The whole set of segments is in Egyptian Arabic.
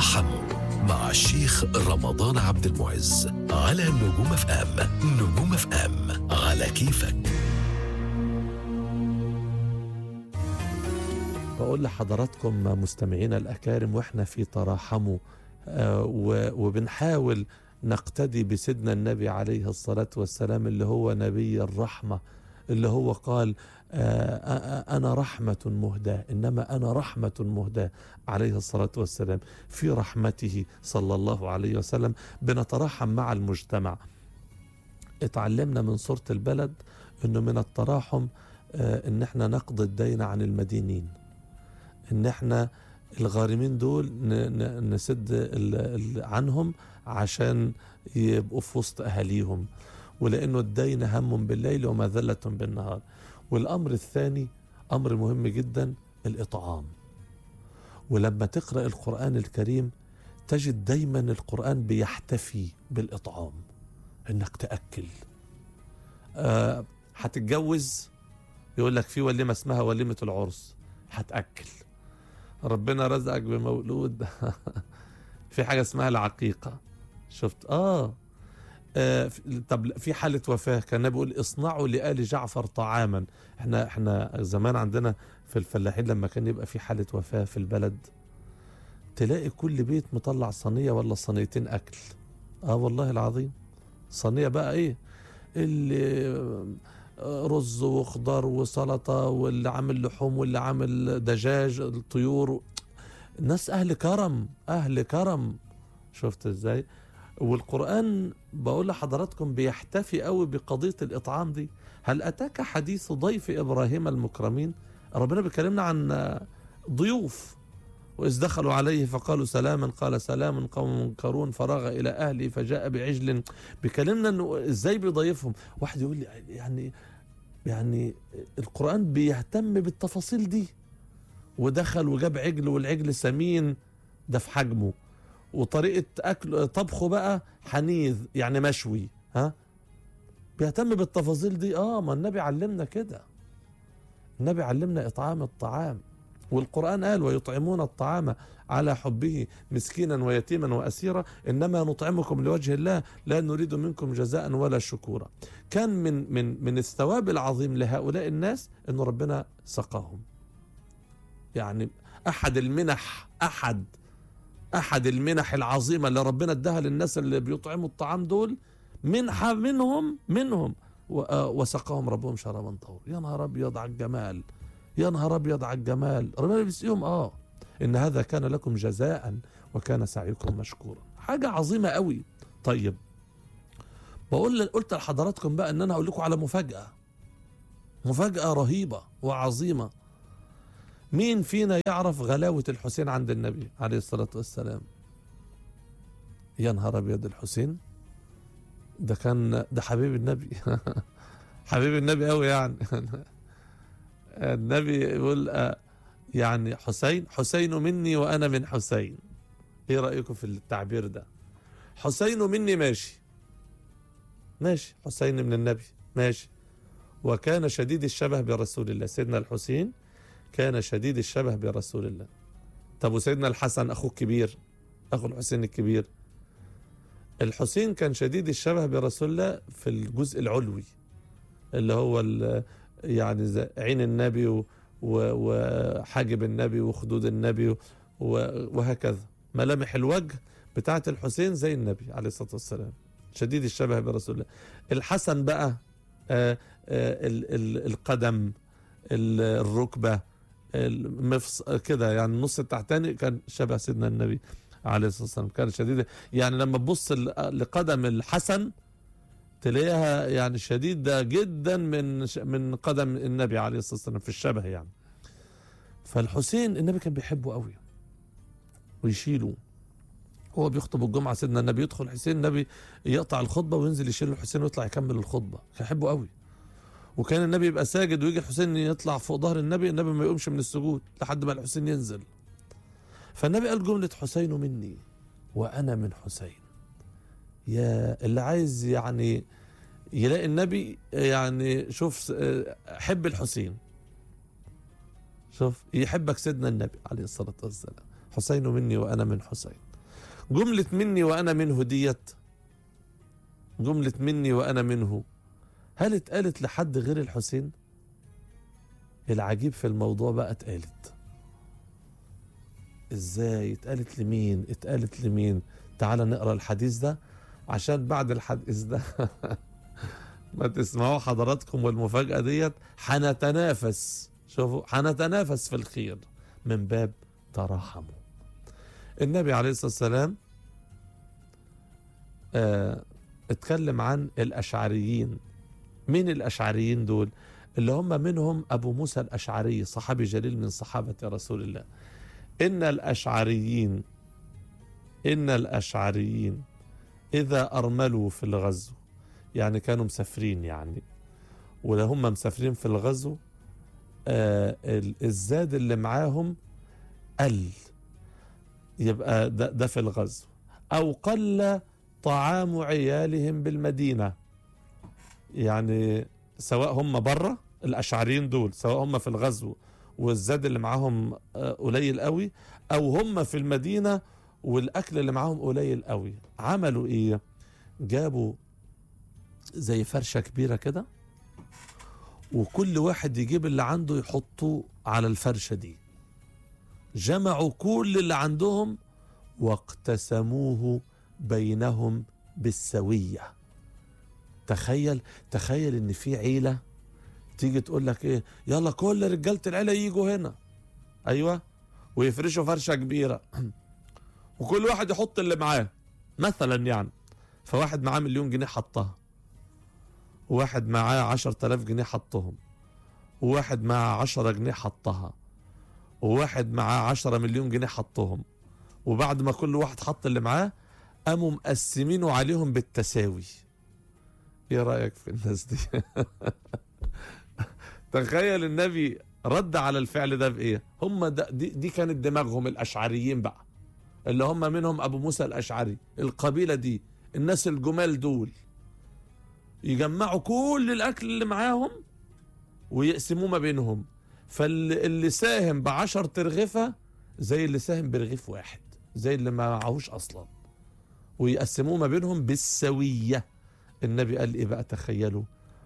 ترحموا مع الشيخ رمضان عبد المعز على نجوم اف ام نجوم اف ام على كيفك بقول لحضراتكم مستمعينا الأكارم وإحنا في تراحموا آه، و- وبنحاول نقتدي بسيدنا النبي عليه الصلاة والسلام اللي هو نبي الرحمة اللي هو قال آه، آه، آه، أنا رحمة مهداة إنما أنا رحمة مهداة عليه الصلاة والسلام في رحمته صلى الله عليه وسلم بنتراحم مع المجتمع اتعلمنا من سورة البلد انه من التراحم آه، ان احنا نقضي الدين عن المدينين ان احنا الغارمين دول ن- ن- نسد ال- ال- عنهم عشان يبقوا في وسط اهاليهم ولانه الدين هم بالليل ومذله بالنهار والامر الثاني امر مهم جدا الاطعام ولما تقرا القران الكريم تجد دايما القران بيحتفي بالاطعام انك تاكل آه، هتتجوز يقول لك في وليمه اسمها وليمه العرس هتاكل ربنا رزقك بمولود في حاجه اسمها العقيقه شفت اه, آه في- طب في حاله وفاه كان النبي بيقول اصنعوا لآل جعفر طعاما احنا احنا زمان عندنا في الفلاحين لما كان يبقى في حاله وفاه في البلد تلاقي كل بيت مطلع صينيه ولا صينيتين اكل اه والله العظيم صينيه بقى ايه اللي رز وخضار وسلطه واللي عامل لحوم واللي عامل دجاج الطيور الناس اهل كرم اهل كرم شفت ازاي والقران بقول لحضراتكم بيحتفي قوي بقضيه الاطعام دي هل اتاك حديث ضيف ابراهيم المكرمين ربنا بيكلمنا عن ضيوف وإذ دخلوا عليه فقالوا سلاما قال سلام قوم منكرون فراغ إلى أهله فجاء بعجل بيكلمنا إنه إزاي بيضيفهم واحد يقول لي يعني يعني القرآن بيهتم بالتفاصيل دي ودخل وجاب عجل والعجل سمين ده في حجمه وطريقة أكل طبخه بقى حنيذ يعني مشوي ها بيهتم بالتفاصيل دي اه ما النبي علمنا كده النبي علمنا إطعام الطعام والقرآن قال ويطعمون الطعام على حبه مسكينا ويتيما وأسيرا إنما نطعمكم لوجه الله لا نريد منكم جزاء ولا شكورا كان من من من الثواب العظيم لهؤلاء الناس أن ربنا سقاهم يعني أحد المنح أحد أحد المنح العظيمة اللي ربنا اداها للناس اللي بيطعموا الطعام دول منحة منهم منهم و- آه، وسقاهم ربهم شرابا طهور يا نهار أبيض على الجمال يا نهار ابيض على الجمال ربنا بيسقيهم اه ان هذا كان لكم جزاء وكان سعيكم مشكورا حاجه عظيمه قوي طيب بقول قلت لحضراتكم بقى ان انا هقول لكم على مفاجاه مفاجاه رهيبه وعظيمه مين فينا يعرف غلاوه الحسين عند النبي عليه الصلاه والسلام يا نهار ابيض الحسين ده كان ده حبيب النبي حبيب النبي قوي يعني النبي يقول آه، يعني حسين حسين مني وانا من حسين ايه رايكم في التعبير ده حسين مني ماشي ماشي حسين من النبي ماشي وكان شديد الشبه برسول الله سيدنا الحسين كان شديد الشبه برسول الله طب وسيدنا الحسن اخوه الكبير اخو الحسين الكبير الحسين كان شديد الشبه برسول الله في الجزء العلوي اللي هو ال- يعني زي عين النبي و- و- وحاجب النبي وخدود النبي و- وهكذا ملامح الوجه بتاعة الحسين زي النبي عليه الصلاة والسلام شديد الشبه برسول الله الحسن بقى آه، آه، ال- ال- القدم ال- الركبة المفص كده يعني النص التحتاني كان شبه سيدنا النبي عليه الصلاة والسلام كان شديد يعني لما تبص ل- لقدم الحسن تلاقيها يعني شديدة جدا من من قدم النبي عليه الصلاة والسلام في الشبه يعني فالحسين النبي كان بيحبه قوي ويشيله هو بيخطب الجمعة سيدنا النبي يدخل الحسين النبي يقطع الخطبة وينزل يشيل الحسين ويطلع يكمل الخطبة كان يحبه قوي وكان النبي يبقى ساجد ويجي الحسين يطلع فوق ظهر النبي النبي ما يقومش من السجود لحد ما الحسين ينزل فالنبي قال جملة حسين مني وأنا من حسين يا اللي عايز يعني يلاقي النبي يعني شوف حب الحسين شوف يحبك سيدنا النبي عليه الصلاة والسلام حسين مني وأنا من حسين جملة مني وأنا منه ديت جملة مني وأنا منه هل اتقالت لحد غير الحسين العجيب في الموضوع بقى اتقالت ازاي اتقالت لمين اتقالت لمين تعال نقرا الحديث ده عشان بعد الحديث ده ما تسمعوا حضراتكم والمفاجأة ديت حنتنافس شوفوا حنتنافس في الخير من باب تراحموا النبي عليه الصلاة والسلام آه اتكلم عن الأشعريين مين الأشعريين دول اللي هم منهم أبو موسى الأشعري صحابي جليل من صحابة رسول الله إن الأشعريين إن الأشعريين إذا أرملوا في الغزو يعني كانوا مسافرين يعني ولا هم مسافرين في الغزو آه الزاد اللي معاهم قل يبقى ده, ده في الغزو أو قل طعام عيالهم بالمدينة يعني سواء هم بره الأشعريين دول سواء هم في الغزو والزاد اللي معاهم قليل قوي أو هم في المدينة والأكل اللي معاهم قليل قوي عملوا إيه جابوا زي فرشة كبيرة كده وكل واحد يجيب اللي عنده يحطه على الفرشة دي جمعوا كل اللي عندهم واقتسموه بينهم بالسوية تخيل تخيل ان في عيلة تيجي تقول لك ايه يلا كل رجالة العيلة يجوا هنا ايوه ويفرشوا فرشة كبيرة وكل واحد يحط اللي معاه مثلا يعني فواحد معاه مليون جنيه حطها وواحد معاه عشر تلاف جنيه حطهم وواحد معاه عشرة جنيه حطها وواحد معاه عشرة مليون جنيه حطهم وبعد ما كل واحد حط اللي معاه قاموا مقسمينه عليهم بالتساوي ايه رأيك في الناس دي تخيل النبي رد على الفعل ده بايه هم ده دي, دي كانت دماغهم الاشعريين بقى اللي هم منهم ابو موسى الاشعري القبيله دي الناس الجمال دول يجمعوا كل الاكل اللي معاهم ويقسموه ما بينهم فاللي ساهم بعشر ترغفه زي اللي ساهم برغيف واحد زي اللي ما معهوش اصلا ويقسموه ما بينهم بالسويه النبي قال ايه بقى تخيلوا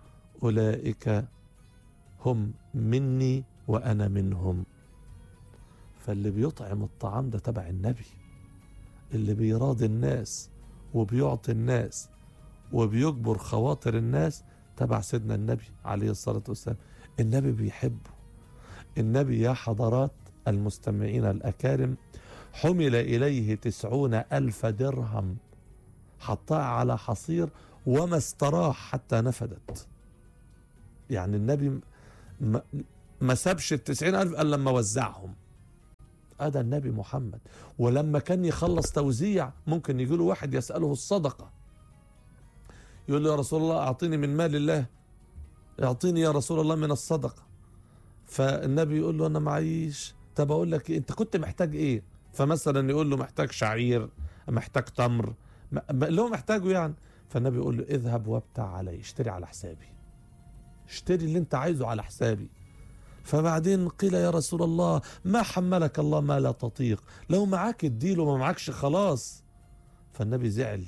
اولئك هم مني وانا منهم فاللي بيطعم الطعام ده تبع النبي اللي بيراضي الناس وبيعطي الناس وبيجبر خواطر الناس تبع سيدنا النبي عليه الصلاة والسلام النبي بيحبه النبي يا حضرات المستمعين الأكارم حمل إليه تسعون ألف درهم حطها على حصير وما استراح حتى نفدت يعني النبي ما, ما سابش التسعين ألف إلا لما وزعهم هذا النبي محمد ولما كان يخلص توزيع ممكن يجي له واحد يسأله الصدقة يقول له يا رسول الله أعطيني من مال الله اعطيني يا رسول الله من الصدقة فالنبي يقول له أنا معيش طب أقول لك إيه؟ أنت كنت محتاج إيه فمثلا يقول له محتاج شعير محتاج تمر اللي هو محتاجه يعني فالنبي يقول له اذهب وابتع علي اشتري على حسابي اشتري اللي انت عايزه على حسابي فبعدين قيل يا رسول الله ما حملك الله ما لا تطيق لو معاك اديله ما معكش خلاص فالنبي زعل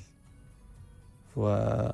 و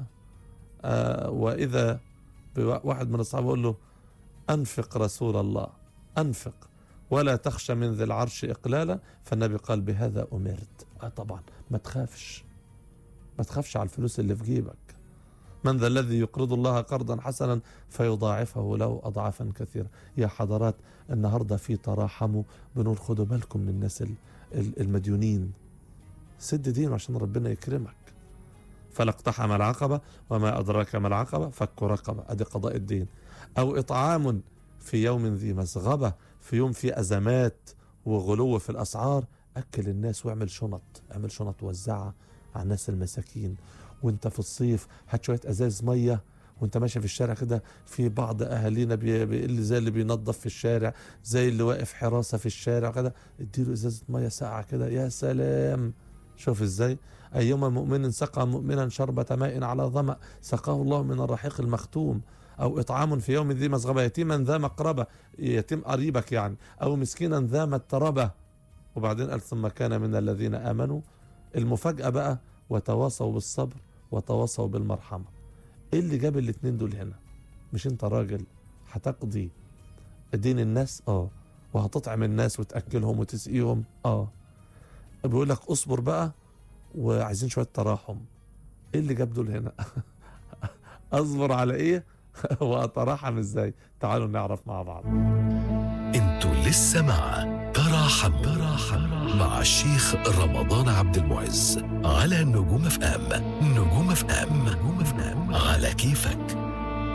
آه واذا واحد من الصحابه يقول له انفق رسول الله انفق ولا تخشى من ذي العرش اقلالا فالنبي قال بهذا امرت آه طبعا ما تخافش ما تخافش على الفلوس اللي في جيبك من ذا الذي يقرض الله قرضا حسنا فيضاعفه له اضعافا كثيره يا حضرات النهارده في تراحموا بنقول خدوا بالكم من الناس المديونين سد دين عشان ربنا يكرمك فلا اقتحم العقبه وما ادراك ما العقبه فك رقبه ادي قضاء الدين او اطعام في يوم ذي مسغبه في يوم في ازمات وغلو في الاسعار اكل الناس واعمل شنط اعمل شنط وزعها على الناس المساكين وانت في الصيف هات شويه ازاز ميه وانت ماشي في الشارع كده في بعض اهالينا بي... اللي زي اللي بينظف في الشارع زي اللي واقف حراسه في الشارع كده اديله ازازه ميه ساقعه كده يا سلام شوف ازاي ايما مؤمن سقى مؤمنا شربة ماء على ظمأ سقاه الله من الرحيق المختوم او اطعام في يوم ذي مسغبه يتيما ذا مقربه يتيم قريبك يعني او مسكينا ذا متربه وبعدين قال ثم كان من الذين امنوا المفاجأة بقى وتواصوا بالصبر وتواصوا بالمرحمة ايه اللي جاب الاتنين دول هنا مش انت راجل هتقضي دين الناس اه وهتطعم الناس وتأكلهم وتسقيهم اه بيقول لك اصبر بقى وعايزين شوية تراحم ايه اللي جاب دول هنا اصبر على ايه واتراحم ازاي تعالوا نعرف مع بعض انتوا لسه مع تراحم تراحم مع الشيخ رمضان عبد المعز على نجوم اف ام نجوم اف ام نجوم اف ام على كيفك